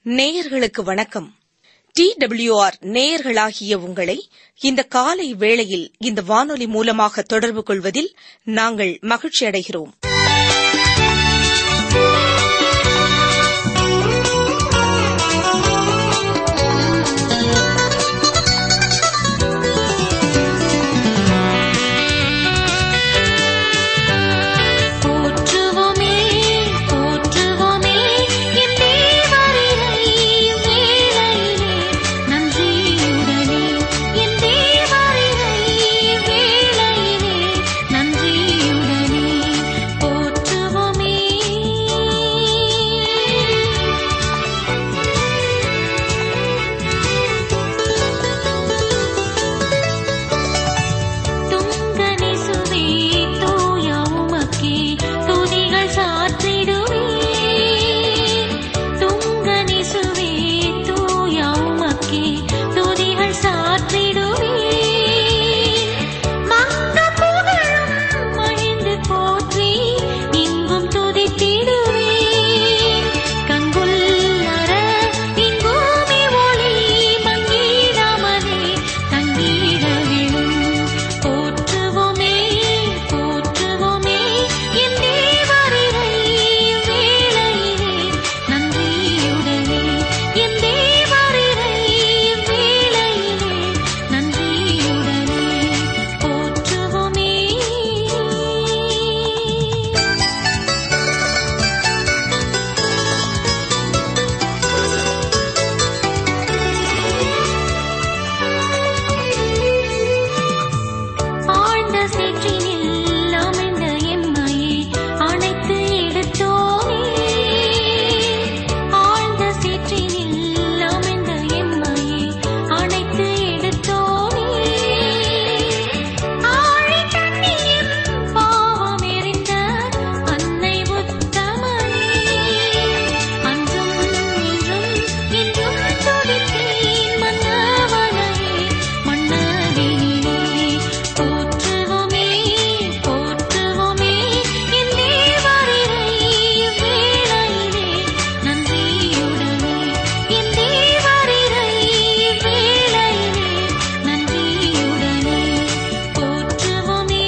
நேயர்களுக்கு வணக்கம் D WR நேயர்களாகிய உங்களை இந்த காலை வேளையில் இந்த வானொலி மூலமாக தொடர்பு கொள்வதில் நாங்கள் மகிழ்ச்சி அடைகிறோம் போற்றுவோமே போற்றுவோமே என் தேவரினை வேளையிலே நன்றியுடனே என் தேவரினை வேளையிலே நன்றியுடனே போற்றுவோமே துங்கனிசுவே தூய உமக்கே துதிகள் சாற்றிடுவே துங்கனிசுவே தூய உமக்கே துதிகள் சாற்றிடுவே மங்க புகழும் மகிழ்ந்து போற்றி இங்கும் துதித்திடுவே கங்குல்லர இங்கூமி ஒளி மங்கிடாமலே தங்கிட விழும் போற்றுவோமே போற்றுவோமே என் தேவரினை வேளையிலே நன்றியுடனே என் தேவரினை வேளையிலே நன்றியுடனே போற்றுவோமே ஆழ்ந்த சேற்றினில் அமைந்த எம்மையே அணைத்து எடுத்தோமே ஆழ்ந்த சேற்றினில் அமைந்த எம்மையே அணைத்து எடுத்தோமே ஆழி தண்ணீர் பாவம் எறிந்த அன்னை உத்தமனே அன்றும் இன்றும் இன்றும் துதித்தேன் மன்னவனையே மன்னவினிலே போற்றுவோமே போற்றுவோமே என் தேவரினை வேளையிலே நன்றியுடனே என் தேவரினை வேளையிலே நன்றியுடனே போற்றுவோமே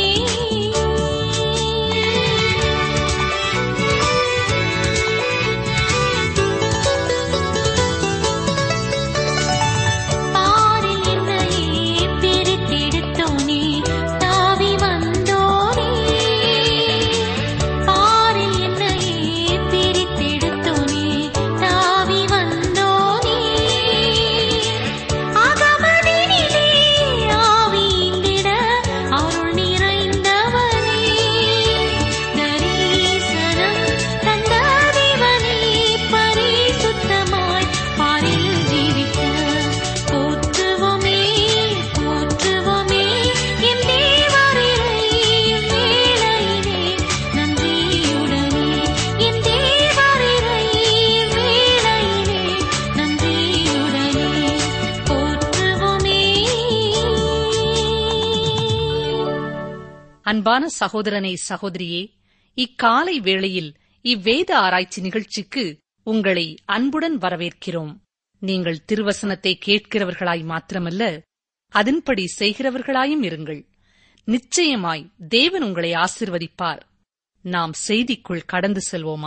பாரில் என்னையே பிரித்தெடுத்தோனே தாவி வந்தோனே பாரில் என்னையே பிரித்தெடுத்தோனே தாவி வந்தோனே அகமதினிலே ஆவி இங்கிட அருள் நிறைந்தவனே தரிசனம் தந்த தேவனே பரிசுத்தமாய் பாரில் ஜீவிக்க போற்றுவோமே போற்றுவோமே என் தேவரினை வேளையிலே நன்றியுடனே என் தேவரினை வேளையிலே நன்றியுடனே போற்றுவோமே அன்பான சகோதரனே சகோதரியே இக்காலை வேளையில் இவ்வேத ஆராய்ச்சி நிகழ்ச்சிக்கு உங்களை அன்புடன் வரவேற்கிறோம் நீங்கள் திருவசனத்தை கேட்கிறவர்களாய் மாத்திரமல்ல அதன்படி செய்கிறவர்களாயும் இருங்கள் நிச்சயமாய் தேவன் உங்களை ஆசிர்வதிப்பார் நாம் செய்திக்குள் கடந்து செல்வோமா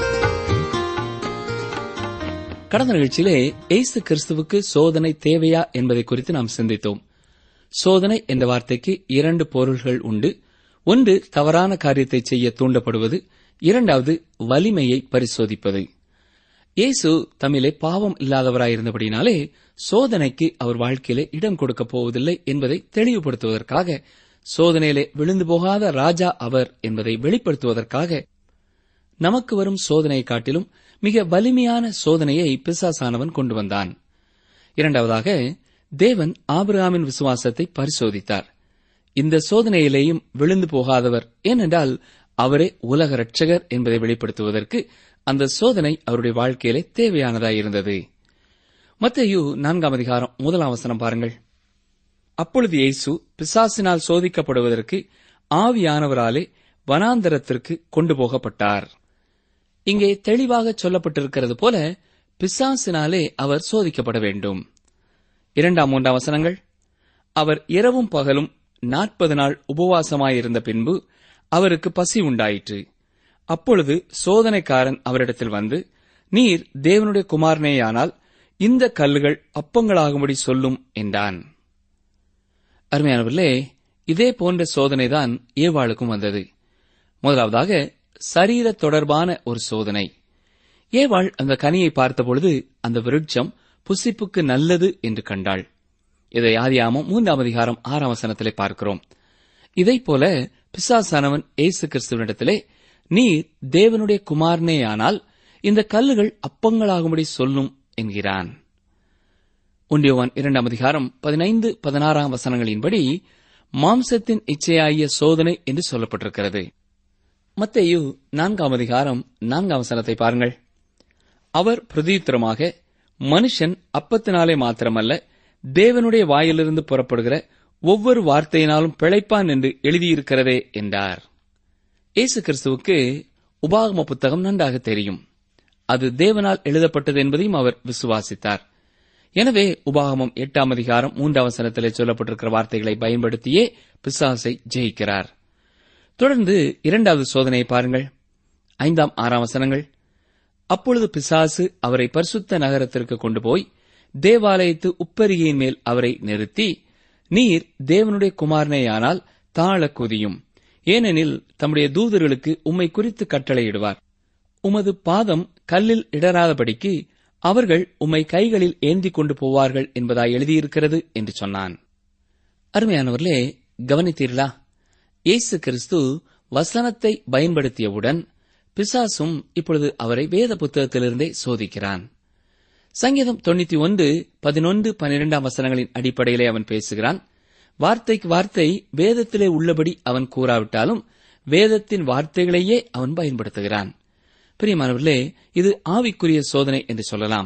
கடந்த நிகழ்ச்சியிலே இயேசு கிறிஸ்துவுக்கு சோதனை தேவையா என்பதை குறித்து நாம் சிந்தித்தோம் சோதனை என்ற வார்த்தைக்கு இரண்டு பொருள்கள் உண்டு ஒன்று தவறான காரியத்தை செய்ய தூண்டப்படுவது இரண்டாவது வலிமையை பரிசோதிப்பது இயேசு தம்மிலே பாவம் இல்லாதவராயிருந்தபடினாலே சோதனைக்கு அவர் வாழ்க்கையிலே இடம் கொடுக்கப் போவதில்லை என்பதை தெளிவுபடுத்துவதற்காக சோதனையிலே விழுந்து போகாத ராஜா அவர் என்பதை வெளிப்படுத்துவதற்காக நமக்கு வரும் சோதனையை காட்டிலும் மிக வலிமையான சோதனையை பிசாசானவன் கொண்டு வந்தான் இரண்டாவதாக தேவன் ஆபிரகாமின் விசுவாசத்தை பரிசோதித்தார் இந்த சோதனையிலேயும் விழுந்து போகாதவர் ஏனென்றால் அவரே உலக ரட்சகர் என்பதை வெளிப்படுத்துவதற்கு அந்த சோதனை அவருடைய வாழ்க்கையிலே தேவையானதாயிருந்தது மத்தேயு நான்காம் அதிகாரம் முதலாம் வசனம் பாருங்கள் அப்பொழுது இயேசு பிசாசினால் சோதிக்கப்படுவதற்கு ஆவியானவராலே வனாந்தரத்திற்கு கொண்டு போகப்பட்டார் இங்கே தெளிவாக சொல்லப்பட்டிருக்கிறது போல பிசாசினாலே அவர் சோதிக்கப்பட வேண்டும் இரண்டாம் மூன்றாம் வசனங்கள் அவர் இரவும் பகலும் நாற்பது நாள் உபவாசமாயிருந்த பின்பு அவருக்கு பசி உண்டாயிற்று அப்பொழுது சோதனைக்காரன் அவரிடத்தில் வந்து நீர் தேவனுடைய குமாரனேயானால் இந்த கல்லுகள் அப்பங்களாகும்படி சொல்லும் என்றான் அருமையானவர்களே இதே போன்ற சோதனைதான் ஏவாளுக்கும் வந்தது முதலாவதாக சரீர தொடர்பான ஒரு சோதனை ஏவாள் அந்த கனியை பார்த்தபொழுது அந்த விருட்சம் புசிப்புக்கு நல்லது என்று கண்டாள் இதை ஆதியாமம் மூன்றாம் அதிகாரம் ஆறாம் வசனத்திலே பார்க்கிறோம் இதைப் போல பிசாசானவன் இயேசு கிறிஸ்துவனிடத்திலே நீர் தேவனுடைய குமாரனேயானால் இந்த கல்லுகள் அப்பங்களாகும்படி சொல்லும் என்கிறான் ஒன்றியவான் இரண்டாம் அதிகாரம் பதினைந்து பதினாறாம் வசனங்களின்படி மாம்சத்தின் இச்சையாகிய சோதனை என்று சொல்லப்பட்டிருக்கிறது மத்தேயு நான்காம் அதிகாரம் நான்காம் வசனத்தை பாருங்கள் அவர் பிரதியுத்தரமாக மனுஷன் அப்பத்தினாலே மாத்திரமல்ல தேவனுடைய வாயிலிருந்து புறப்படுகிற ஒவ்வொரு வார்த்தையினாலும் பிழைப்பான் என்று எழுதியிருக்கிறதே என்றார் இயேசு கிறிஸ்துவுக்கு உபாகம புத்தகம் நன்றாக தெரியும் அது தேவனால் எழுதப்பட்டது என்பதையும் அவர் விசுவாசித்தார் எனவே உபாகமம் எட்டாம் அதிகாரம் மூன்றாம் வசனத்திலே சொல்லப்பட்டிருக்கிற வார்த்தைகளை பயன்படுத்தியே பிசாசை ஜெயிக்கிறார் தொடர்ந்து இரண்டாவது சோதனையை பாருங்கள் ஐந்தாம் ஆறாம் வசனங்கள் அப்பொழுது பிசாசு அவரை பரிசுத்த நகரத்திற்கு கொண்டு போய் தேவாலயத்து உப்பரிகையின் மேல் அவரை நிறுத்தி நீர் தேவனுடைய குமாரனேயானால் தாழ குதியும் ஏனெனில் தம்முடைய தூதர்களுக்கு உம்மை குறித்து கட்டளையிடுவார் உமது பாதம் கல்லில் இடராதபடிக்கு அவர்கள் உம்மை கைகளில் ஏந்திக் கொண்டு போவார்கள் என்பதாய் எழுதியிருக்கிறது என்று சொன்னான் அருமையானவர்களே கவனித்தீர்களா இயேசு கிறிஸ்து வசனத்தை பயன்படுத்தியவுடன் பிசாசும் இப்பொழுது அவரை வேத புத்தகத்திலிருந்தே சோதிக்கிறான் சங்கீதம் தொண்ணூத்தி ஒன்று பதினொன்று பன்னிரெண்டாம் வசனங்களின் அடிப்படையிலே அவன் பேசுகிறான் வார்த்தைக்கு வார்த்தை வேதத்திலே உள்ளபடி அவன் கூறாவிட்டாலும் வேதத்தின் வார்த்தைகளையே அவன் பயன்படுத்துகிறான் பிரியமானவர்களே இது ஆவிக்குரிய சோதனை என்று சொல்லலாம்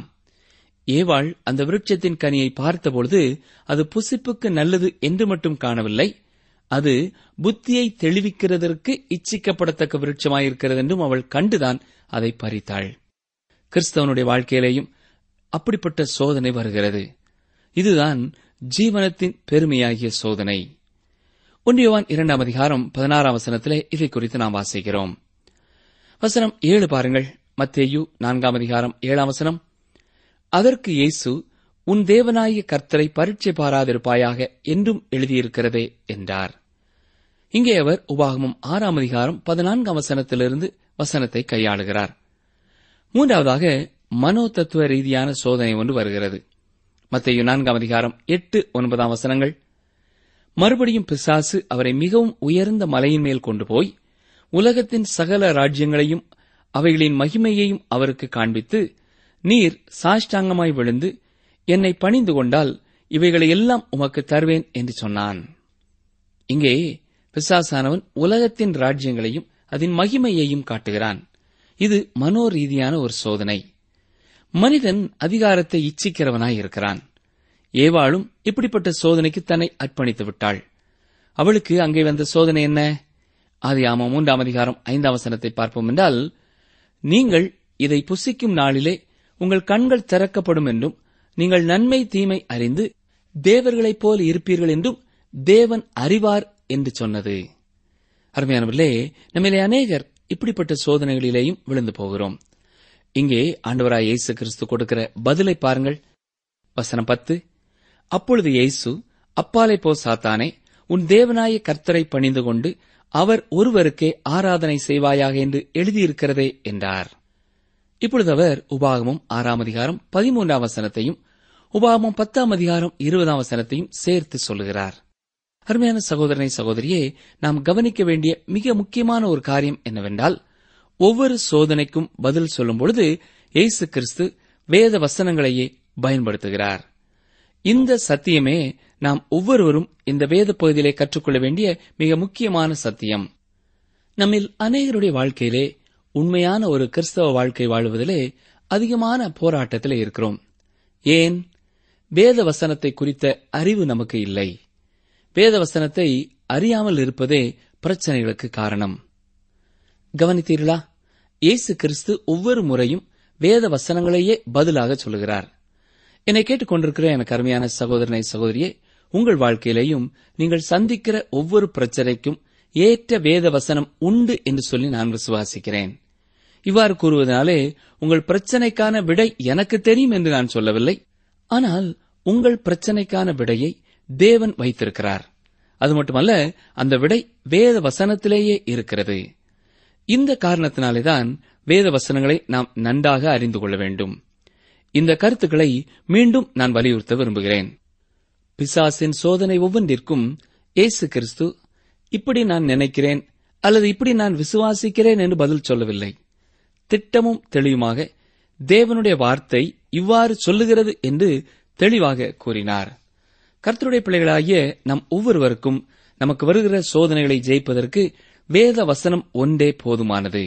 ஏவாள் அந்த விருட்சத்தின் கனியை பார்த்தபொழுது அது புசிப்புக்கு நல்லது என்று மட்டும் காணவில்லை அது புத்தியை தெளிவிக்கிறதற்கு இச்சிக்கப்படத்தக்க விருட்சமாயிருக்கிறது என்றும் அவள் கண்டுதான் அதை பறித்தாள் கிறிஸ்தவனுடைய வாழ்க்கையிலேயும் அப்படிப்பட்ட சோதனை வருகிறது இதுதான் ஜீவனத்தின் பெருமையாகிய சோதனை ஒன்றியவான் இரண்டாம் அதிகாரம் பதினாறாம் வசனத்திலே இதை குறித்து நாம் வாசிக்கிறோம் வசனம் ஏழு பாருங்கள் மத்தேயு நான்காம் அதிகாரம் ஏழாம் வசனம் அதற்கு இயேசு உன் தேவனாகிய கர்த்தரை பரீட்சை பாராதிருப்பாயாக என்றும் எழுதியிருக்கிறதே என்றார் இங்கே அவர் உபாகமம் ஆறாம் அதிகாரம் பதினான்காம் வசனத்திலிருந்து வசனத்தை கையாளுகிறார் மூன்றாவதாக மனோ தத்துவ ரீதியான சோதனை ஒன்று வருகிறது மத்திய நான்காம் அதிகாரம் எட்டு ஒன்பதாம் வசனங்கள் மறுபடியும் பிசாசு அவரை மிகவும் உயர்ந்த மலையின் மேல் கொண்டு போய் உலகத்தின் சகல ராஜ்யங்களையும் அவைகளின் மகிமையையும் அவருக்கு காண்பித்து நீர் சாஷ்டாங்கமாய் விழுந்து என்னை பணிந்து கொண்டால் இவைகளை எல்லாம் உமக்கு தருவேன் என்று சொன்னான் இங்கே பிசாசானவன் உலகத்தின் ராஜ்யங்களையும் அதன் மகிமையையும் காட்டுகிறான் இது மனோரீதியான ஒரு சோதனை மனிதன் அதிகாரத்தை இச்சிக்கிறவனாய் இருக்கிறான் ஏவாளும் இப்படிப்பட்ட சோதனைக்கு தன்னை அர்ப்பணித்து விட்டாள் அவளுக்கு அங்கே வந்த சோதனை என்ன ஆதி ஆமாம் மூன்றாம் அதிகாரம் ஐந்தாம் வசனத்தை பார்ப்போம் என்றால் நீங்கள் இதை புசிக்கும் நாளிலே உங்கள் கண்கள் திறக்கப்படும் என்றும் நீங்கள் நன்மை தீமை அறிந்து தேவர்களைப் போல் இருப்பீர்கள் என்றும் தேவன் அறிவார் என்று சொன்னது அருமையானவர்களே நம்மிலே அநேகர் இப்படிப்பட்ட சோதனைகளிலேயும் விழுந்து போகிறோம் இங்கே ஆண்டவராய் இயேசு கிறிஸ்து கொடுக்கிற பதிலை பாருங்கள் வசனம் பத்து அப்பொழுது இயேசு அப்பாலை போ சாத்தானே உன் தேவனாய கர்த்தரை பணிந்து கொண்டு அவர் ஒருவருக்கே ஆராதனை செய்வாயாக என்று எழுதியிருக்கிறதே என்றார் இப்பொழுது அவர் உபாகமம் ஆறாம் அதிகாரம் பதிமூன்றாம் வசனத்தையும் உபாகமம் பத்தாம் அதிகாரம் இருபதாம் வசனத்தையும் சேர்த்து சொல்லுகிறார் அருமையான சகோதரனை சகோதரியே நாம் கவனிக்க வேண்டிய மிக முக்கியமான ஒரு காரியம் என்னவென்றால் ஒவ்வொரு சோதனைக்கும் பதில் சொல்லும் பொழுது இயேசு கிறிஸ்து வேத வசனங்களையே பயன்படுத்துகிறார் இந்த சத்தியமே நாம் ஒவ்வொருவரும் இந்த வேத பகுதியிலே கற்றுக்கொள்ள வேண்டிய மிக முக்கியமான சத்தியம் நம்மில் அநேகருடைய வாழ்க்கையிலே உண்மையான ஒரு கிறிஸ்தவ வாழ்க்கை வாழுவதிலே அதிகமான போராட்டத்திலே இருக்கிறோம் ஏன் வேத வசனத்தை குறித்த அறிவு நமக்கு இல்லை வேத வசனத்தை அறியாமல் இருப்பதே பிரச்சனைகளுக்கு காரணம் கவனித்தீர்களா இயேசு கிறிஸ்து ஒவ்வொரு முறையும் வேத வசனங்களையே பதிலாக சொல்லுகிறார் என்னை கேட்டுக்கொண்டிருக்கிற எனக்கு அருமையான சகோதரனை சகோதரியே உங்கள் வாழ்க்கையிலேயும் நீங்கள் சந்திக்கிற ஒவ்வொரு பிரச்சனைக்கும் ஏற்ற வேத வசனம் உண்டு என்று சொல்லி நான் விசுவாசிக்கிறேன் இவ்வாறு கூறுவதனாலே உங்கள் பிரச்சனைக்கான விடை எனக்கு தெரியும் என்று நான் சொல்லவில்லை ஆனால் உங்கள் பிரச்சனைக்கான விடையை தேவன் வைத்திருக்கிறார் அது மட்டுமல்ல அந்த விடை வேத வசனத்திலேயே இருக்கிறது இந்த காரணத்தினாலேதான் வேத வசனங்களை நாம் நன்றாக அறிந்து கொள்ள வேண்டும் இந்த கருத்துக்களை மீண்டும் நான் வலியுறுத்த விரும்புகிறேன் பிசாசின் சோதனை ஒவ்வொன்றிற்கும் இயேசு கிறிஸ்து இப்படி நான் நினைக்கிறேன் அல்லது இப்படி நான் விசுவாசிக்கிறேன் என்று பதில் சொல்லவில்லை திட்டமும் தெளிவுமாக தேவனுடைய வார்த்தை இவ்வாறு சொல்லுகிறது என்று தெளிவாக கூறினார் கர்த்தருடைய பிள்ளைகளாகிய நம் ஒவ்வொருவருக்கும் நமக்கு வருகிற சோதனைகளை ஜெயிப்பதற்கு வேத வசனம் ஒன்றே போதுமானது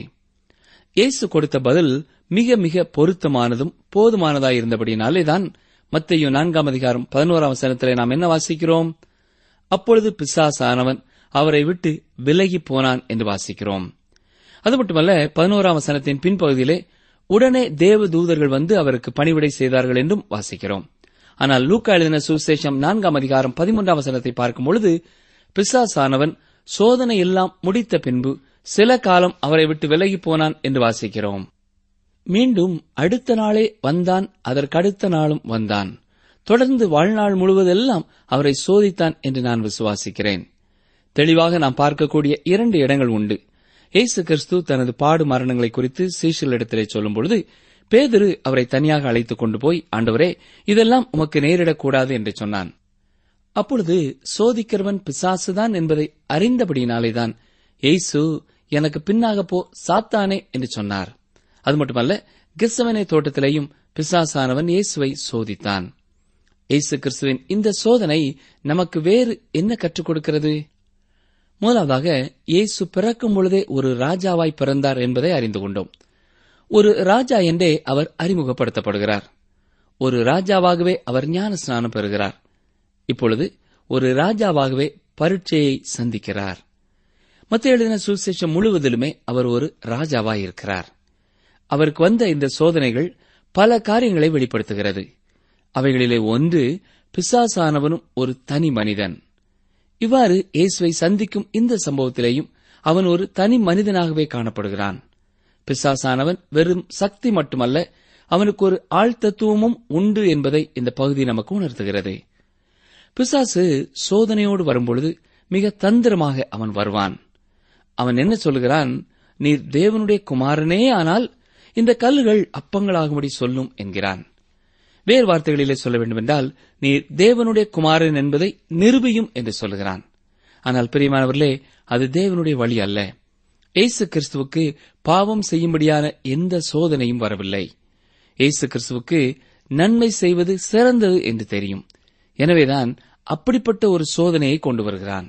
இயேசு கொடுத்த பதில் மிக மிக பொருத்தமானதும் போதுமானதாயிருந்தபடினாலே தான் மத்தையோ நான்காம் அதிகாரம் பதினோராம் வசனத்திலே நாம் என்ன வாசிக்கிறோம் அப்பொழுது பிசாசானவன் அவரை விட்டு விலகி போனான் என்று வாசிக்கிறோம் அது மட்டுமல்ல பதினோராம் வசனத்தின் பின்பகுதியிலே உடனே தேவ தூதர்கள் வந்து அவருக்கு பணிவிடை செய்தார்கள் என்றும் வாசிக்கிறோம் ஆனால் லூக்கா எழுதின சுவிசேஷம் நான்காம் அதிகாரம் பதிமூன்றாம் வசனத்தை பார்க்கும் பொழுது பிசாசானவன் சோதனை எல்லாம் முடித்த பின்பு சில காலம் அவரை விட்டு விலகி போனான் என்று வாசிக்கிறோம் மீண்டும் அடுத்த நாளே வந்தான் அதற்கடுத்த நாளும் வந்தான் தொடர்ந்து வாழ்நாள் முழுவதெல்லாம் அவரை சோதித்தான் என்று நான் விசுவாசிக்கிறேன் தெளிவாக நாம் பார்க்கக்கூடிய இரண்டு இடங்கள் உண்டு இயேசு கிறிஸ்து தனது பாடு மரணங்களை குறித்து சீஷர்களிடத்திலே சொல்லும் பொழுது பேதுரு அவரை தனியாக அழைத்துக் கொண்டு போய் ஆண்டவரே இதெல்லாம் உமக்கு நேரிடக்கூடாது என்று சொன்னான் அப்பொழுது சோதிக்கிறவன் பிசாசுதான் என்பதை அறிந்தபடியினாலேதான் இயேசு எனக்கு பின்னாக போ சாத்தானே என்று சொன்னார் அது மட்டுமல்ல கிறிஸ்தவனை தோட்டத்திலேயும் பிசாசானவன் இயேசுவை சோதித்தான் இயேசு கிறிஸ்துவின் இந்த சோதனை நமக்கு வேறு என்ன கற்றுக் கொடுக்கிறது முதலாவதாக இயேசு பிறக்கும் பொழுதே ஒரு ராஜாவாய் பிறந்தார் என்பதை அறிந்து கொண்டோம் ஒரு ராஜா என்றே அவர் அறிமுகப்படுத்தப்படுகிறார் ஒரு ராஜாவாகவே அவர் ஞான ஸ்நானம் பெறுகிறார் இப்பொழுது ஒரு ராஜாவாகவே பரீட்சையை சந்திக்கிறார் மத்திய எழுதின சுவிசேஷம் முழுவதிலுமே அவர் ஒரு ராஜாவாயிருக்கிறார் அவருக்கு வந்த இந்த சோதனைகள் பல காரியங்களை வெளிப்படுத்துகிறது அவைகளிலே ஒன்று பிசாசானவனும் ஒரு தனி மனிதன் இவ்வாறு இயேசுவை சந்திக்கும் இந்த சம்பவத்திலேயும் அவன் ஒரு தனி மனிதனாகவே காணப்படுகிறான் பிசாசானவன் வெறும் சக்தி மட்டுமல்ல அவனுக்கு ஒரு ஆழ்த்தத்துவமும் உண்டு என்பதை இந்த பகுதி நமக்கு உணர்த்துகிறது பிசாசு சோதனையோடு வரும்பொழுது மிக தந்திரமாக அவன் வருவான் அவன் என்ன சொல்கிறான் நீர் தேவனுடைய குமாரனே ஆனால் இந்த கல்லுகள் அப்பங்களாகும்படி சொல்லும் என்கிறான் வேறு வார்த்தைகளிலே சொல்ல வேண்டுமென்றால் நீர் தேவனுடைய குமாரன் என்பதை நிரூபியும் என்று சொல்லுகிறான் ஆனால் பிரியமானவர்களே அது தேவனுடைய வழி அல்ல இயேசு கிறிஸ்துவுக்கு பாவம் செய்யும்படியான எந்த சோதனையும் வரவில்லை இயேசு கிறிஸ்துவுக்கு நன்மை செய்வது சிறந்தது என்று தெரியும் எனவேதான் அப்படிப்பட்ட ஒரு சோதனையை கொண்டு வருகிறான்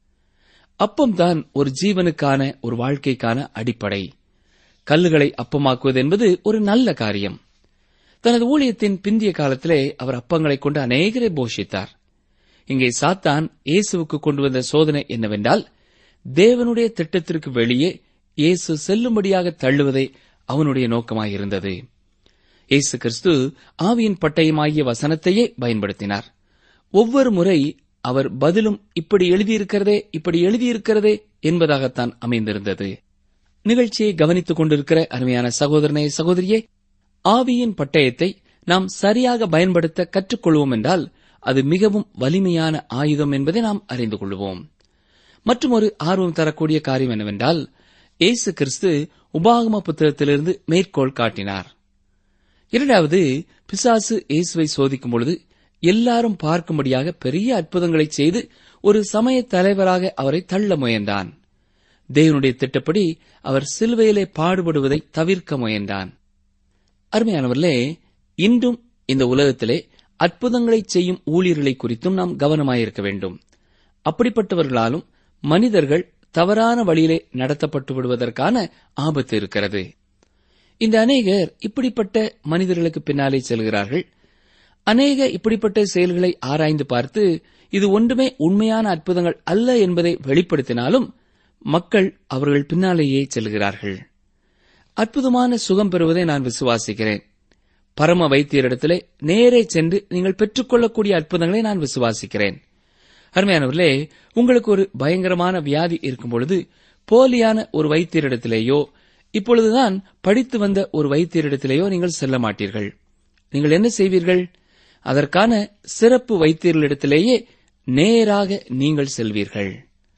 அப்பம்தான் ஒரு ஜீவனுக்கான ஒரு வாழ்க்கைக்கான அடிப்படை கல்லுகளை அப்பமாக்குவது என்பது ஒரு நல்ல காரியம் தனது ஊழியத்தின் பிந்திய காலத்திலே அவர் அப்பங்களை கொண்டு அநேகரை போஷித்தார் இங்கே சாத்தான் இயேசுவுக்கு கொண்டு வந்த சோதனை என்னவென்றால் தேவனுடைய திட்டத்திற்கு வெளியே இயேசு செல்லும்படியாக தள்ளுவதே அவனுடைய நோக்கமாயிருந்தது இயேசு கிறிஸ்து ஆவியின் பட்டயமாகிய வசனத்தையே பயன்படுத்தினார் ஒவ்வொரு முறை அவர் பதிலும் இப்படி எழுதியிருக்கிறதே இப்படி எழுதியிருக்கிறதே என்பதாகத்தான் அமைந்திருந்தது நிகழ்ச்சியை கவனித்துக் கொண்டிருக்கிற அருமையான சகோதரனே சகோதரியே ஆவியின் பட்டயத்தை நாம் சரியாக பயன்படுத்த கற்றுக்கொள்வோம் என்றால் அது மிகவும் வலிமையான ஆயுதம் என்பதை நாம் அறிந்து கொள்வோம் மற்றும் ஒரு ஆர்வம் தரக்கூடிய காரியம் என்னவென்றால் இயேசு கிறிஸ்து உபாகம புத்தகத்திலிருந்து மேற்கோள் காட்டினார் இரண்டாவது பிசாசு இயேசுவை சோதிக்கும் பொழுது எல்லாரும் பார்க்கும்படியாக பெரிய அற்புதங்களை செய்து ஒரு சமய தலைவராக அவரை தள்ள முயன்றான் தேவனுடைய திட்டப்படி அவர் சிலுவையிலே பாடுபடுவதை தவிர்க்க முயன்றான் அருமையானவர்களே இன்றும் இந்த உலகத்திலே அற்புதங்களை செய்யும் ஊழியர்களை குறித்தும் நாம் கவனமாயிருக்க வேண்டும் அப்படிப்பட்டவர்களாலும் மனிதர்கள் தவறான வழியிலே நடத்தப்பட்டு விடுவதற்கான ஆபத்து இருக்கிறது இந்த அநேகர் இப்படிப்பட்ட மனிதர்களுக்கு பின்னாலே செல்கிறார்கள் அநேக இப்படிப்பட்ட செயல்களை ஆராய்ந்து பார்த்து இது ஒன்றுமே உண்மையான அற்புதங்கள் அல்ல என்பதை வெளிப்படுத்தினாலும் மக்கள் அவர்கள் பின்னாலேயே செல்கிறார்கள் அற்புதமான சுகம் பெறுவதை நான் விசுவாசிக்கிறேன் பரம வைத்தியரிடத்திலே நேரே சென்று நீங்கள் பெற்றுக்கொள்ளக்கூடிய அற்புதங்களை நான் விசுவாசிக்கிறேன் அருமையானவர்களே உங்களுக்கு ஒரு பயங்கரமான வியாதி இருக்கும் பொழுது போலியான ஒரு வைத்தியரிடத்திலேயோ இப்பொழுதுதான் படித்து வந்த ஒரு வைத்தியரிடத்திலேயோ நீங்கள் செல்ல மாட்டீர்கள் நீங்கள் என்ன செய்வீர்கள் அதற்கான சிறப்பு வைத்தியர்களிடத்திலேயே நேராக நீங்கள் செல்வீர்கள்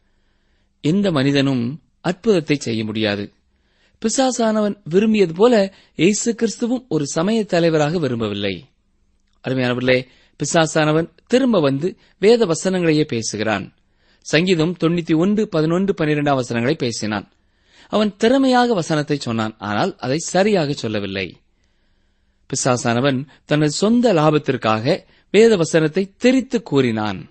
எந்த மனிதனும் அற்புதத்தை செய்ய முடியாது பிசாசானவன் விரும்பியது போல இயேசு கிறிஸ்துவும் ஒரு சமய தலைவராக விரும்பவில்லை அருமையானவர்களே பிசாசானவன் திரும்ப வந்து வேத வசனங்களையே பேசுகிறான் சங்கீதம் தொண்ணூத்தி ஒன்று பதினொன்று பனிரெண்டாம் வசனங்களை பேசினான் அவன் திறமையாக வசனத்தை சொன்னான் ஆனால் அதை சரியாக சொல்லவில்லை பிசாசானவன் தனது சொந்த லாபத்திற்காக வேத வசனத்தை திரித்து கூறினான்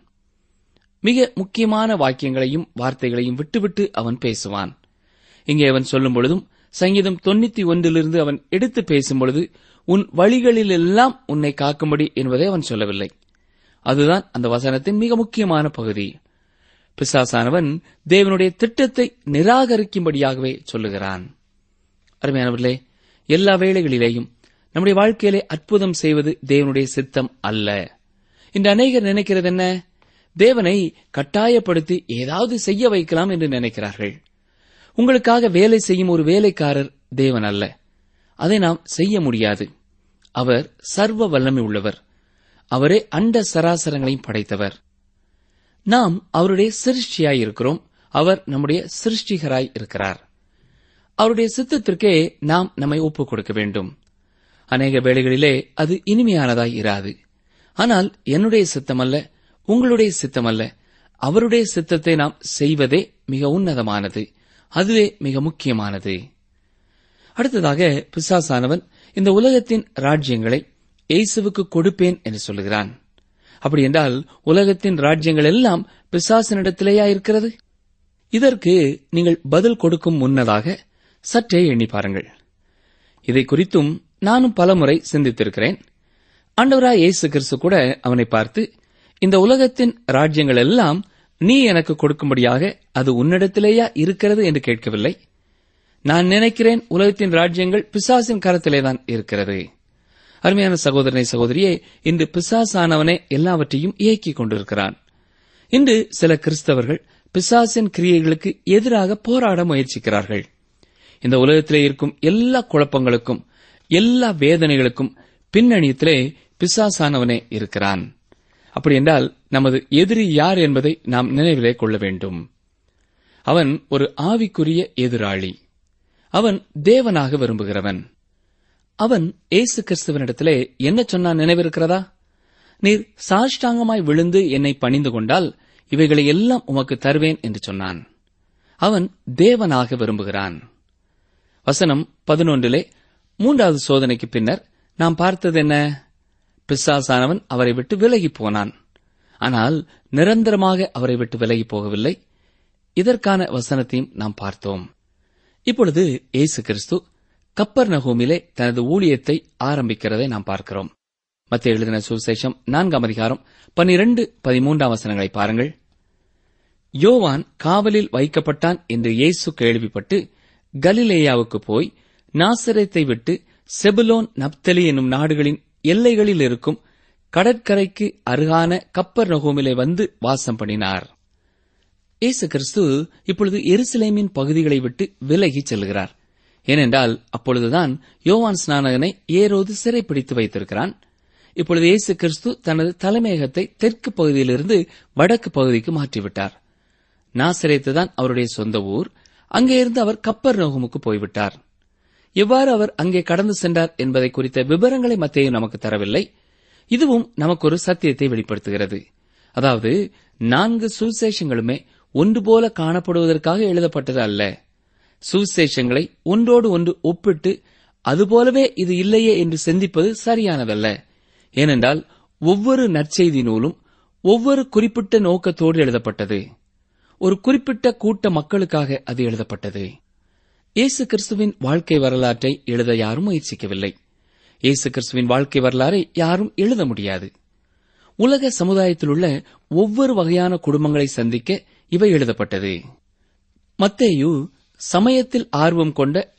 மிக முக்கியமான வாக்கியங்களையும் வார்த்தைகளையும் விட்டுவிட்டு அவன் பேசுவான் இங்கே அவன் சொல்லும் பொழுதும் சங்கீதம் தொண்ணூத்தி ஒன்றிலிருந்து அவன் எடுத்து பேசும் பொழுது உன் வழிகளிலெல்லாம் உன்னை காக்கும்படி என்பதை அவன் சொல்லவில்லை அதுதான் அந்த வசனத்தின் மிக முக்கியமான பகுதி பிசாசானவன் தேவனுடைய திட்டத்தை நிராகரிக்கும்படியாகவே சொல்லுகிறான் அருமையானவர்களே எல்லா வேளைகளிலேயும் நம்முடைய வாழ்க்கையிலே அற்புதம் செய்வது தேவனுடைய சித்தம் அல்ல இன்று அநேகர் நினைக்கிறது என்ன தேவனை கட்டாயப்படுத்தி ஏதாவது செய்ய வைக்கலாம் என்று நினைக்கிறார்கள் உங்களுக்காக வேலை செய்யும் ஒரு வேலைக்காரர் தேவன் அல்ல அதை நாம் செய்ய முடியாது அவர் சர்வ வல்லமை உள்ளவர் அவரே அண்ட சராசரங்களையும் படைத்தவர் நாம் அவருடைய சிருஷ்டியாய் இருக்கிறோம் அவர் நம்முடைய சிருஷ்டிகராய் இருக்கிறார் அவருடைய சித்தத்திற்கே நாம் நம்மை ஒப்புக் கொடுக்க வேண்டும் அநேக வேளைகளிலே அது இனிமையானதாய் இராது ஆனால் என்னுடைய சித்தம் அல்ல உங்களுடைய சித்தம் அல்ல அவருடைய சித்தத்தை நாம் செய்வதே மிக உன்னதமானது அதுவே மிக முக்கியமானது அடுத்ததாக பிசாசானவன் இந்த உலகத்தின் ராஜ்யங்களை இயேசுவுக்கு கொடுப்பேன் என்று சொல்லுகிறான் அப்படி என்றால் உலகத்தின் ராஜ்யங்கள் எல்லாம் பிசாசனிடத்திலேயா இருக்கிறது இதற்கு நீங்கள் பதில் கொடுக்கும் முன்னதாக சற்றே எண்ணி பாருங்கள் இதை குறித்தும் நானும் பலமுறை சிந்தித்திருக்கிறேன் ஆண்டவராய் இயேசு கிறிஸ்து கூட அவனை பார்த்து இந்த உலகத்தின் ராஜ்யங்கள் எல்லாம் நீ எனக்கு கொடுக்கும்படியாக அது உன்னிடத்திலேயா இருக்கிறது என்று கேட்கவில்லை நான் நினைக்கிறேன் உலகத்தின் ராஜ்யங்கள் பிசாசின் கரத்திலேதான் இருக்கிறது அருமையான சகோதரனை சகோதரியே இன்று பிசாசானவனே எல்லாவற்றையும் இயக்கிக் கொண்டிருக்கிறான் இன்று சில கிறிஸ்தவர்கள் பிசாசின் கிரியைகளுக்கு எதிராக போராட முயற்சிக்கிறார்கள் இந்த உலகத்திலே இருக்கும் எல்லா குழப்பங்களுக்கும் எல்லா வேதனைகளுக்கும் பின்னணியத்திலே பிசாசானவனே இருக்கிறான் அப்படி என்றால் நமது எதிரி யார் என்பதை நாம் நினைவிலே கொள்ள வேண்டும் அவன் ஒரு ஆவிக்குரிய எதிராளி அவன் தேவனாக விரும்புகிறவன் அவன் ஏசு கிறிஸ்துவனிடத்திலே என்ன சொன்னான் நினைவிருக்கிறதா நீர் சாஷ்டாங்கமாய் விழுந்து என்னை பணிந்து கொண்டால் இவைகளை எல்லாம் உமக்கு தருவேன் என்று சொன்னான் அவன் தேவனாக விரும்புகிறான் வசனம் பதினொன்றிலே மூன்றாவது சோதனைக்கு பின்னர் நாம் பார்த்தது என்ன பிசாசானவன் அவரை விட்டு விலகி போனான் ஆனால் நிரந்தரமாக அவரை விட்டு விலகி போகவில்லை இதற்கான வசனத்தையும் நாம் பார்த்தோம் இப்பொழுது இயேசு கிறிஸ்து கப்பர் நகோமிலே தனது ஊழியத்தை ஆரம்பிக்கிறதை நாம் பார்க்கிறோம் மத்திய எழுதின சுவிசேஷம் நான்காம் அதிகாரம் பனிரெண்டு பதிமூன்றாம் வசனங்களை பாருங்கள் யோவான் காவலில் வைக்கப்பட்டான் என்று இயேசு கேள்விப்பட்டு கலிலேயாவுக்கு போய் நாசரேத்தை விட்டு செபுலோன் நப்தலி என்னும் நாடுகளின் எல்லைகளில் இருக்கும் கடற்கரைக்கு அருகான கப்பர் நகோமிலே வந்து வாசம் பண்ணினார் இயேசு கிறிஸ்து இப்பொழுது எருசலேமின் பகுதிகளை விட்டு விலகிச் செல்கிறார் ஏனென்றால் அப்பொழுதுதான் யோவான் ஸ்நானகனை ஏரோது சிறைப்பிடித்து வைத்திருக்கிறான் இப்பொழுது இயேசு கிறிஸ்து தனது தலைமையகத்தை தெற்கு பகுதியிலிருந்து வடக்கு பகுதிக்கு மாற்றிவிட்டார் நாசரேத்து தான் அவருடைய சொந்த ஊர் அங்கே இருந்து அவர் கப்பர் நோகமுக்கு போய்விட்டார் எவ்வாறு அவர் அங்கே கடந்து சென்றார் என்பதை குறித்த விவரங்களை மத்தியும் நமக்கு தரவில்லை இதுவும் நமக்கு ஒரு சத்தியத்தை வெளிப்படுத்துகிறது அதாவது நான்கு சுவிசேஷங்களுமே ஒன்று போல காணப்படுவதற்காக எழுதப்பட்டது அல்ல சுவிசேஷங்களை ஒன்றோடு ஒன்று ஒப்பிட்டு அதுபோலவே இது இல்லையே என்று சிந்திப்பது சரியானதல்ல ஏனென்றால் ஒவ்வொரு நற்செய்தி நூலும் ஒவ்வொரு குறிப்பிட்ட நோக்கத்தோடு எழுதப்பட்டது ஒரு குறிப்பிட்ட கூட்ட மக்களுக்காக அது எழுதப்பட்டது இயேசு கிறிஸ்துவின் வாழ்க்கை வரலாற்றை எழுத யாரும் முயற்சிக்கவில்லை இயேசு கிறிஸ்துவின் வாழ்க்கை வரலாறை யாரும் எழுத முடியாது உலக சமுதாயத்தில் உள்ள ஒவ்வொரு வகையான குடும்பங்களை சந்திக்க இவை எழுதப்பட்டது மத்தேயு சமயத்தில் ஆர்வம் கொண்ட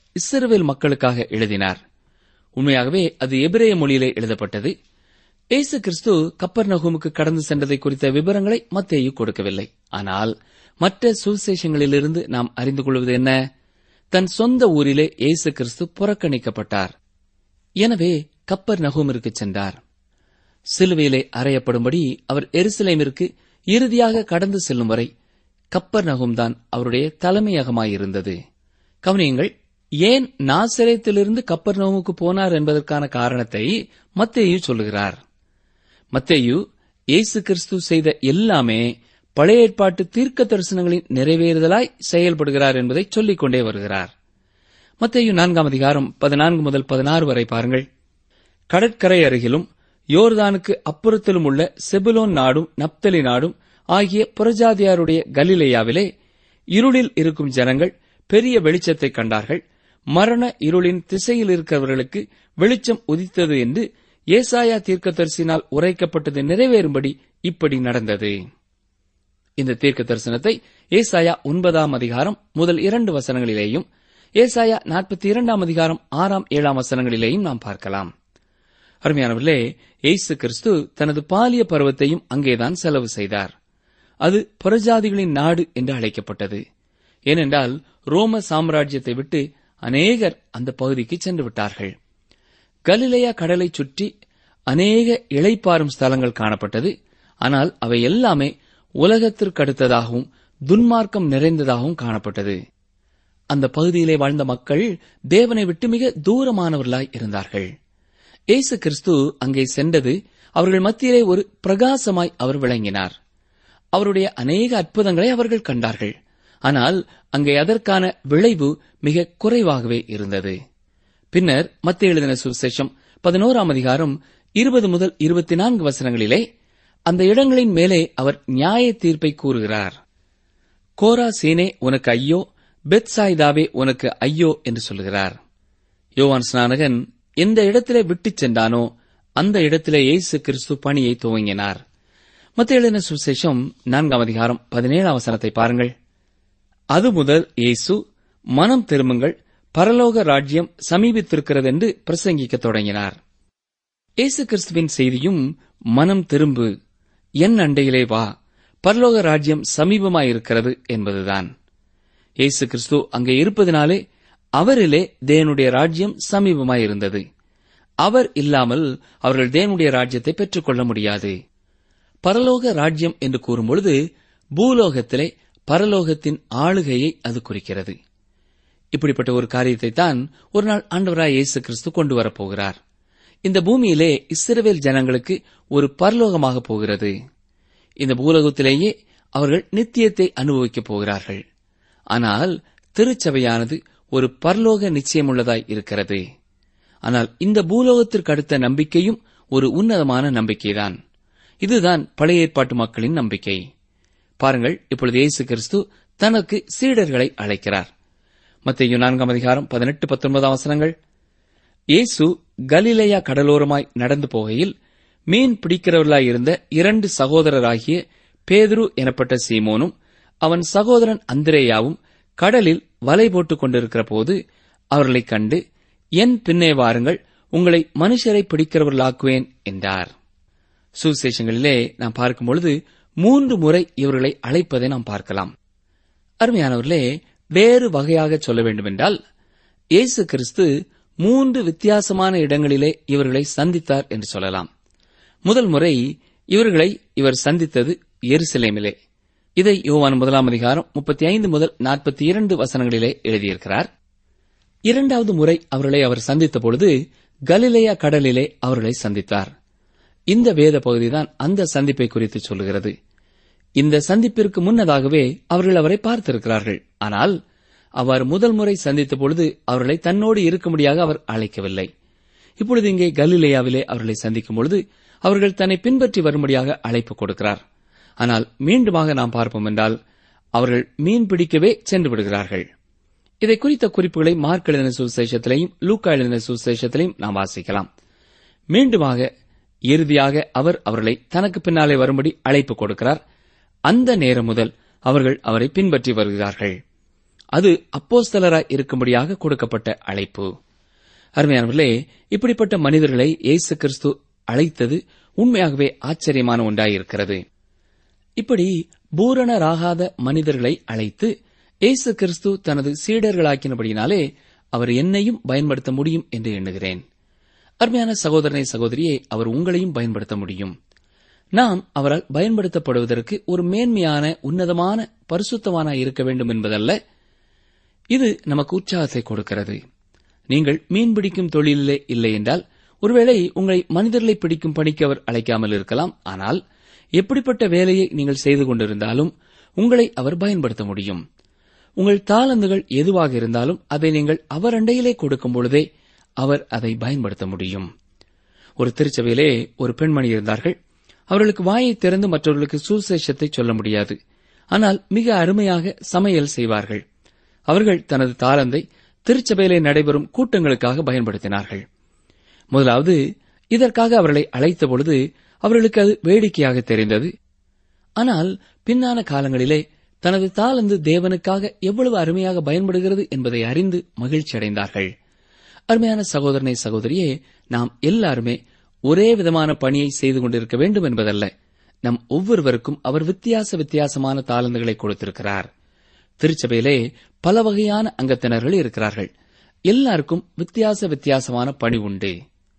இஸ்ரவேல் மக்களுக்காக எழுதினார் உண்மையாகவே அது எபிரேய மொழியிலே எழுதப்பட்டது இயேசு கிறிஸ்து கப்பர் நகூமுக்கு கடந்து சென்றதை குறித்த விவரங்களை மத்தேயு கொடுக்கவில்லை ஆனால் மற்ற சுவிசேஷங்களிலிருந்து நாம் அறிந்து கொள்வது என்ன தன் சொந்த ஊரிலே இயேசு கிறிஸ்து புறக்கணிக்கப்பட்டார் எனவே கப்பர் நகூமிற்கு சென்றார் சிலுவையிலே அறையப்படும்படி அவர் எருசலேமிற்கு இறுதியாக கடந்து செல்லும் வரை கப்பர் நகும்தான் அவருடைய தலைமையகமாயிருந்தது கவனியுங்கள் ஏன் நாசரேத்திலிருந்து கப்பர் நகமுக்கு போனார் என்பதற்கான காரணத்தை மத்தேயு சொல்லுகிறார் மத்தேயு இயேசு கிறிஸ்து செய்த எல்லாமே பழைய ஏற்பாட்டு தீர்க்க தரிசனங்களின் நிறைவேறுதலாய் செயல்படுகிறார் என்பதை சொல்லிக் கொண்டே வருகிறார் மத்தேயு நான்காம் அதிகாரம் பதினான்கு முதல் பதினாறு வரை பாருங்கள் கடற்கரை அருகிலும் யோர்தானுக்கு அப்புறத்திலும் உள்ள செபுலோன் நாடும் நப்தலி நாடும் ஆகிய புறஜாதியாருடைய கலிலேயாவிலே இருளில் இருக்கும் ஜனங்கள் பெரிய வெளிச்சத்தை கண்டார்கள் மரண இருளின் திசையில் இருக்கிறவர்களுக்கு வெளிச்சம் உதித்தது என்று ஏசாயா தீர்க்கதரிசினால் உரைக்கப்பட்டது நிறைவேறும்படி இப்படி நடந்தது இந்த தீர்க்க தரிசனத்தை ஏசாயா ஒன்பதாம் அதிகாரம் முதல் இரண்டு வசனங்களிலேயும் ஏசாயா நாற்பத்தி இரண்டாம் அதிகாரம் ஆறாம் ஏழாம் வசனங்களிலேயும் நாம் பார்க்கலாம் அருமையானவர்களே இயேசு கிறிஸ்து தனது பாலிய பருவத்தையும் அங்கேதான் செலவு செய்தார் அது புறஜாதிகளின் நாடு என்று அழைக்கப்பட்டது ஏனென்றால் ரோம சாம்ராஜ்யத்தை விட்டு அநேகர் அந்த பகுதிக்கு சென்று விட்டார்கள் கலிலேயா கடலைச் சுற்றி அநேக இளைப்பாறும் ஸ்தலங்கள் காணப்பட்டது ஆனால் அவை எல்லாமே உலகத்திற்கு அடுத்ததாகவும் துன்மார்க்கம் நிறைந்ததாகவும் காணப்பட்டது அந்த பகுதியிலே வாழ்ந்த மக்கள் தேவனை விட்டு மிக தூரமானவர்களாய் இருந்தார்கள் இயேசு கிறிஸ்து அங்கே சென்றது அவர்கள் மத்தியிலே ஒரு பிரகாசமாய் அவர் விளங்கினார் அவருடைய அநேக அற்புதங்களை அவர்கள் கண்டார்கள் ஆனால் அங்கே அதற்கான விளைவு மிக குறைவாகவே இருந்தது பின்னர் மத்திய எழுதின சுவிசேஷம் பதினோராம் அதிகாரம் இருபது முதல் இருபத்தி நான்கு வசனங்களிலே அந்த இடங்களின் மேலே அவர் நியாய தீர்ப்பை கூறுகிறார் கோரா சீனே உனக்கு ஐயோ பெத்சாய்தாவே உனக்கு ஐயோ என்று சொல்கிறார் யோவான் ஸ்நானகன் எந்த இடத்திலே விட்டுச் சென்றானோ அந்த இடத்திலே இயேசு கிறிஸ்து பணியை துவங்கினார் மத்திய எழுதின சுவிசேஷம் நான்காம் அதிகாரம் பதினேழாம் வசனத்தை பாருங்கள் அது முதல் இயேசு மனம் திரும்புங்கள் பரலோக ராஜ்யம் சமீபித்திருக்கிறது என்று பிரசங்கிக்கத் தொடங்கினார் இயேசு கிறிஸ்துவின் செய்தியும் மனம் திரும்பு என் அண்டையிலே வா பரலோக ராஜ்யம் சமீபமாயிருக்கிறது என்பதுதான் இயேசு கிறிஸ்து அங்கே இருப்பதினாலே அவரிலே தேவனுடைய ராஜ்யம் சமீபமாயிருந்தது அவர் இல்லாமல் அவர்கள் தேவனுடைய ராஜ்யத்தை பெற்றுக்கொள்ள முடியாது பரலோக ராஜ்யம் என்று கூறும்பொழுது பூலோகத்திலே பரலோகத்தின் ஆளுகையை அது குறிக்கிறது இப்படிப்பட்ட ஒரு காரியத்தை தான் ஒரு நாள் ஆண்டவராய் இயேசு கிறிஸ்து கொண்டு வரப்போகிறார் இந்த பூமியிலே இஸ்ரவேல் ஜனங்களுக்கு ஒரு பரலோகமாக போகிறது இந்த பூலோகத்திலேயே அவர்கள் நித்தியத்தை அனுபவிக்கப் போகிறார்கள் ஆனால் திருச்சபையானது ஒரு பரலோக நிச்சயமுள்ளதாய் இருக்கிறது ஆனால் இந்த பூலோகத்திற்கு அடுத்த நம்பிக்கையும் ஒரு உன்னதமான நம்பிக்கைதான் இதுதான் பழைய ஏற்பாட்டு மக்களின் நம்பிக்கை பாருங்கள் இப்பொழுது இயேசு கிறிஸ்து தனக்கு சீடர்களை அழைக்கிறார் மத்திய நான்காம் அதிகாரம் பதினெட்டு பத்தொன்பதாம் வசனங்கள் இயேசு கலிலேயா கடலோரமாய் நடந்து போகையில் மீன் பிடிக்கிறவர்களாய் இருந்த இரண்டு சகோதரராகிய பேதுரு எனப்பட்ட சீமோனும் அவன் சகோதரன் அந்திரேயாவும் கடலில் வலை போட்டுக் கொண்டிருக்கிற போது அவர்களைக் கண்டு என் பின்னே வாருங்கள் உங்களை மனுஷரை பிடிக்கிறவர்களாக்குவேன் என்றார் சுவிசேஷங்களிலே நாம் பார்க்கும் பொழுது மூன்று முறை இவர்களை அழைப்பதை நாம் பார்க்கலாம் அருமையானவர்களே வேறு வகையாக சொல்ல வேண்டுமென்றால் இயேசு கிறிஸ்து மூன்று வித்தியாசமான இடங்களிலே இவர்களை சந்தித்தார் என்று சொல்லலாம் முதல் முறை இவர்களை இவர் சந்தித்தது எருசலேமிலே இதை யோவான் முதலாம் அதிகாரம் முப்பத்தி ஐந்து முதல் நாற்பத்தி இரண்டு வசனங்களிலே எழுதியிருக்கிறார் இரண்டாவது முறை அவர்களை அவர் சந்தித்த பொழுது கலிலேயா கடலிலே அவர்களை சந்தித்தார் இந்த வேத பகுதிதான் அந்த சந்திப்பை குறித்து சொல்லுகிறது இந்த சந்திப்பிற்கு முன்னதாகவே அவர்கள் அவரை பார்த்திருக்கிறார்கள் ஆனால் அவர் முதல் முறை சந்தித்த பொழுது அவர்களை தன்னோடு இருக்கும்படியாக அவர் அழைக்கவில்லை இப்பொழுது இங்கே கலிலேயாவிலே அவர்களை சந்திக்கும் பொழுது அவர்கள் தன்னை பின்பற்றி வரும்படியாக அழைப்பு கொடுக்கிறார் ஆனால் மீண்டுமாக நாம் பார்ப்போம் என்றால் அவர்கள் மீன் பிடிக்கவே சென்று விடுகிறார்கள் இதை குறித்த குறிப்புகளை மார்க் எழுதின சுவிசேஷத்திலையும் லூக்கா எழுதின சுவிசேஷத்திலையும் நாம் வாசிக்கலாம் மீண்டுமாக இறுதியாக அவர் அவர்களை தனக்கு பின்னாலே வரும்படி அழைப்பு கொடுக்கிறார் அந்த நேரம் முதல் அவர்கள் அவரை பின்பற்றி வருகிறார்கள் அது அப்போஸ்தலராய் இருக்கும்படியாக கொடுக்கப்பட்ட அழைப்பு அருமையானவர்களே இப்படிப்பட்ட மனிதர்களை இயேசு கிறிஸ்து அழைத்தது உண்மையாகவே ஆச்சரியமான ஒன்றாயிருக்கிறது இப்படி பூரணராகாத மனிதர்களை அழைத்து இயேசு கிறிஸ்து தனது சீடர்களாக்கினபடியினாலே அவர் என்னையும் பயன்படுத்த முடியும் என்று எண்ணுகிறேன் அருமையான சகோதரனை சகோதரியே அவர் உங்களையும் பயன்படுத்த முடியும் நாம் அவரால் பயன்படுத்தப்படுவதற்கு ஒரு மேன்மையான உன்னதமான பரிசுத்தவானா இருக்க வேண்டும் என்பதல்ல இது நமக்கு உற்சாகத்தை கொடுக்கிறது நீங்கள் மீன் பிடிக்கும் தொழிலிலே இல்லை என்றால் ஒருவேளை உங்களை மனிதர்களை பிடிக்கும் பணிக்கு அவர் அழைக்காமல் இருக்கலாம் ஆனால் எப்படிப்பட்ட வேலையை நீங்கள் செய்து கொண்டிருந்தாலும் உங்களை அவர் பயன்படுத்த முடியும் உங்கள் தாளந்துகள் எதுவாக இருந்தாலும் அதை நீங்கள் அவர் அண்டையிலே கொடுக்கும் பொழுதே அவர் அதை பயன்படுத்த முடியும் ஒரு திருச்சபையிலே ஒரு பெண்மணி இருந்தார்கள் அவர்களுக்கு வாயை திறந்து மற்றவர்களுக்கு சுசேஷத்தை சொல்ல முடியாது ஆனால் மிக அருமையாக சமையல் செய்வார்கள் அவர்கள் தனது தாளந்தை திருச்சபையிலே நடைபெறும் கூட்டங்களுக்காக பயன்படுத்தினார்கள் முதலாவது இதற்காக அவர்களை அழைத்த பொழுது அவர்களுக்கு அது வேடிக்கையாக தெரிந்தது ஆனால் பின்னான காலங்களிலே தனது தாளந்து தேவனுக்காக எவ்வளவு அருமையாக பயன்படுகிறது என்பதை அறிந்து மகிழ்ச்சி அடைந்தார்கள் அருமையான சகோதரனை சகோதரியே நாம் எல்லாருமே ஒரே விதமான பணியை செய்து கொண்டிருக்க வேண்டும் என்பதல்ல நம் ஒவ்வொருவருக்கும் அவர் வித்தியாச வித்தியாசமான தாளந்துகளை கொடுத்திருக்கிறார் திருச்சபையிலே பல வகையான அங்கத்தினர்கள் இருக்கிறார்கள் எல்லாருக்கும் வித்தியாச வித்தியாசமான பணி உண்டு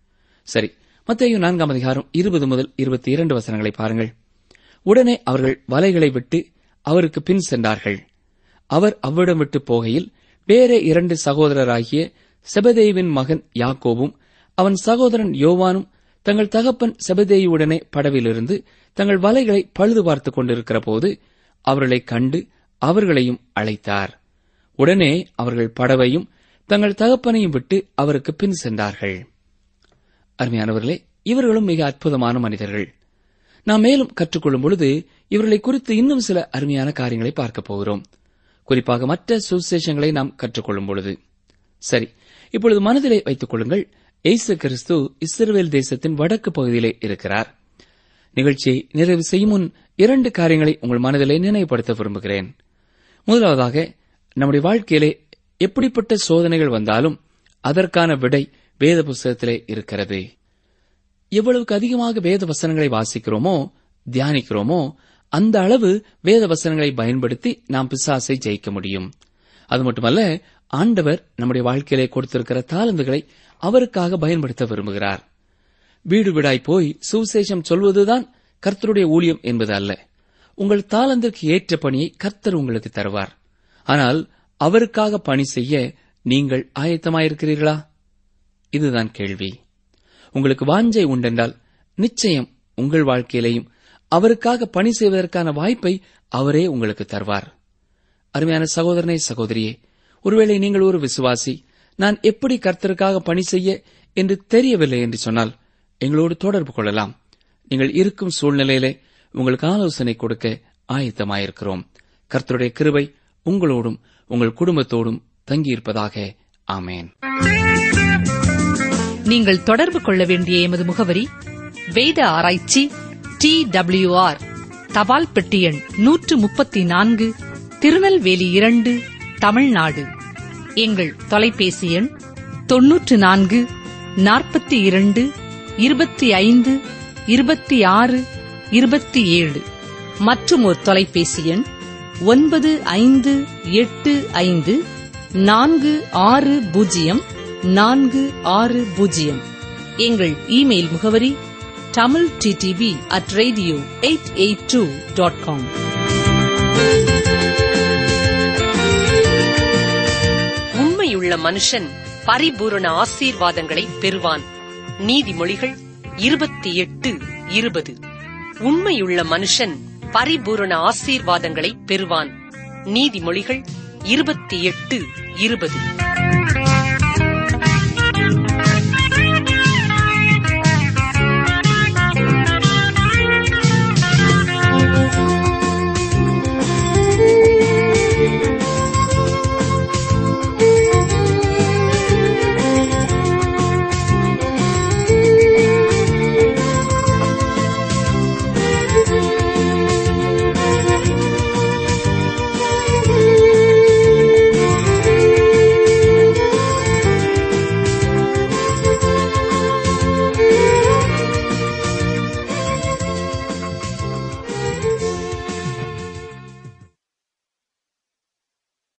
சரி மத்தேயு நான்காம் அதிகாரம் இருபது முதல் இருபத்தி இரண்டு வசனங்களை பாருங்கள் உடனே அவர்கள் வலைகளை விட்டு அவருக்கு பின் சென்றார்கள் அவர் அவ்விடம் விட்டு போகையில் வேறே இரண்டு சகோதரராகிய செபதேவின் மகன் யாக்கோவும் அவன் சகோதரன் யோவானும் தங்கள் தகப்பன் செபதேயுடனே படவிலிருந்து தங்கள் வலைகளை பழுது பார்த்துக் கொண்டிருக்கிற போது அவர்களைக் கண்டு அவர்களையும் அழைத்தார் உடனே அவர்கள் படவையும் தங்கள் தகப்பனையும் விட்டு அவருக்கு பின் சென்றார்கள் அருமையானவர்களே இவர்களும் மிக அற்புதமான மனிதர்கள் நாம் மேலும் கற்றுக்கொள்ளும் பொழுது இவர்களை குறித்து இன்னும் சில அருமையான காரியங்களை பார்க்கப் போகிறோம் குறிப்பாக மற்ற சுசேஷங்களை நாம் கற்றுக்கொள்ளும் பொழுது சரி இப்பொழுது மனதிலே வைத்துக் கொள்ளுங்கள் எய்சு கிறிஸ்து இஸ்ரேல் தேசத்தின் வடக்கு பகுதியிலே இருக்கிறார் நிகழ்ச்சியை நிறைவு செய்யும் முன் இரண்டு காரியங்களை உங்கள் மனதிலே நினைவுபடுத்த விரும்புகிறேன் முதலாவதாக நம்முடைய வாழ்க்கையிலே எப்படிப்பட்ட சோதனைகள் வந்தாலும் அதற்கான விடை வேத புஸ்தகத்திலே இருக்கிறது எவ்வளவுக்கு அதிகமாக வேத வசனங்களை வாசிக்கிறோமோ தியானிக்கிறோமோ அந்த அளவு வேத வசனங்களை பயன்படுத்தி நாம் பிசாசை ஜெயிக்க முடியும் அது மட்டுமல்ல ஆண்டவர் நம்முடைய வாழ்க்கையிலே கொடுத்திருக்கிற தாளந்துகளை அவருக்காக பயன்படுத்த விரும்புகிறார் வீடு வீடாய் போய் சுவிசேஷம் சொல்வதுதான் கர்த்தருடைய ஊழியம் என்பது அல்ல உங்கள் தாளந்திற்கு ஏற்ற பணியை கர்த்தர் உங்களுக்கு தருவார் ஆனால் அவருக்காக பணி செய்ய நீங்கள் ஆயத்தமாயிருக்கிறீர்களா இதுதான் கேள்வி உங்களுக்கு வாஞ்சை உண்டென்றால் நிச்சயம் உங்கள் வாழ்க்கையிலேயும் அவருக்காக பணி செய்வதற்கான வாய்ப்பை அவரே உங்களுக்கு தருவார் அருமையான சகோதரனே சகோதரியே ஒருவேளை நீங்கள் ஒரு விசுவாசி நான் எப்படி கர்த்தருக்காக பணி செய்ய என்று தெரியவில்லை என்று சொன்னால் எங்களோடு தொடர்பு கொள்ளலாம் நீங்கள் இருக்கும் சூழ்நிலையிலே உங்களுக்கு ஆலோசனை கொடுக்க ஆயத்தமாயிருக்கிறோம் கர்த்தருடைய கிருபை உங்களோடும் உங்கள் குடும்பத்தோடும் தங்கியிருப்பதாக ஆமேன் நீங்கள் தொடர்பு கொள்ள வேண்டிய எமது முகவரி வேத ஆராய்ச்சி டி ஆர் தபால் பெட்டி எண் நூற்று முப்பத்தி நான்கு திருநெல்வேலி இரண்டு தமிழ்நாடு எங்கள் தொலைபேசி எண் தொன்னூற்று நான்கு நாற்பத்தி இரண்டு இருபத்தி ஐந்து இருபத்தி ஆறு இருபத்தி ஏழு மற்றும் ஒரு தொலைபேசி எண் ஒன்பது ஐந்து எட்டு ஐந்து நான்கு ஆறு பூஜ்ஜியம் நான்கு ஆறு பூஜ்ஜியம் எங்கள் இமெயில் முகவரி Tamil TTV at radio eight eight two dot com உண்மையுள்ள மனுஷன் பரிபூரண ஆசீர்வாதங்களை பெறுவான் நீதிமொழிகள் இருபத்தி எட்டு இருபது உண்மையுள்ள மனுஷன் பரிபூரண ஆசீர்வாதங்களை பெறுவான் நீதிமொழிகள் இருபத்தி எட்டு இருபது